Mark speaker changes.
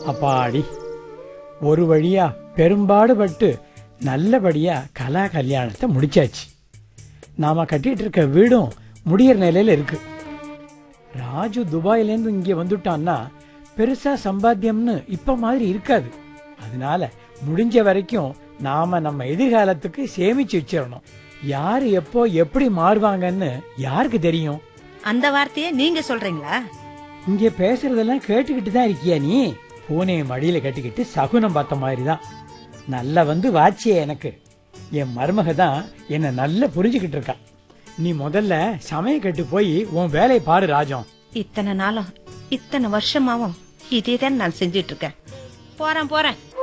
Speaker 1: அப்பாடி ஒரு வழியா பெரும்பாடுபட்டு நல்லபடியா கலா கல்யாணத்தை முடிச்சாச்சு நாம கட்டிட்டு இருக்க வீடும் முடியற நிலையில இருக்கு ராஜு துபாயிலேருந்து இங்கே வந்துட்டான்னா பெருசா சம்பாத்தியம்னு இப்ப மாதிரி இருக்காது அதனால முடிஞ்ச வரைக்கும் நாம நம்ம எதிர்காலத்துக்கு சேமிச்சு வச்சிடணும் யாரு எப்போ எப்படி மாறுவாங்கன்னு யாருக்கு தெரியும்
Speaker 2: அந்த வார்த்தையை நீங்க சொல்றீங்களா
Speaker 1: இங்க பேசுறதெல்லாம் கேட்டுக்கிட்டு தான் இருக்கியா நீ பூனையை மடியில கட்டிக்கிட்டு சகுனம் பார்த்த மாதிரி தான் நல்லா வந்து வாச்சியே எனக்கு என் மருமக தான் என்னை நல்லா புரிஞ்சுக்கிட்டு இருக்கா நீ முதல்ல சமய கட்டு போய் உன் வேலையை பாரு ராஜம்
Speaker 2: இத்தனை நாளும் இத்தனை வருஷமாவும் இதே தான் நான் செஞ்சிட்டு இருக்கேன் போறேன் போறேன்